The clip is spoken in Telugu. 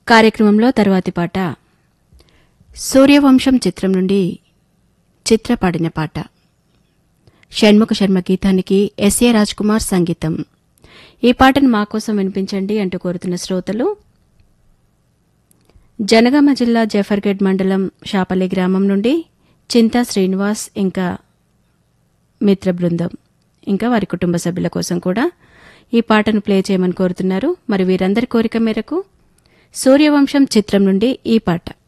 కార్యక్రమంలో తరువాతి పాట సూర్యవంశం చిత్రం నుండి చిత్ర పాడిన పాట షణ్ముఖ శర్మ గీతానికి ఎస్ఏ రాజ్ కుమార్ సంగీతం ఈ పాటను మా కోసం వినిపించండి అంటూ కోరుతున్న శ్రోతలు జనగామ జిల్లా జఫర్గఢ్ మండలం షాపల్లి గ్రామం నుండి చింతా శ్రీనివాస్ ఇంకా మిత్ర బృందం ఇంకా వారి కుటుంబ సభ్యుల కోసం కూడా ఈ పాటను ప్లే చేయమని కోరుతున్నారు మరి వీరందరి కోరిక మేరకు సూర్యవంశం చిత్రం నుండి ఈ పాట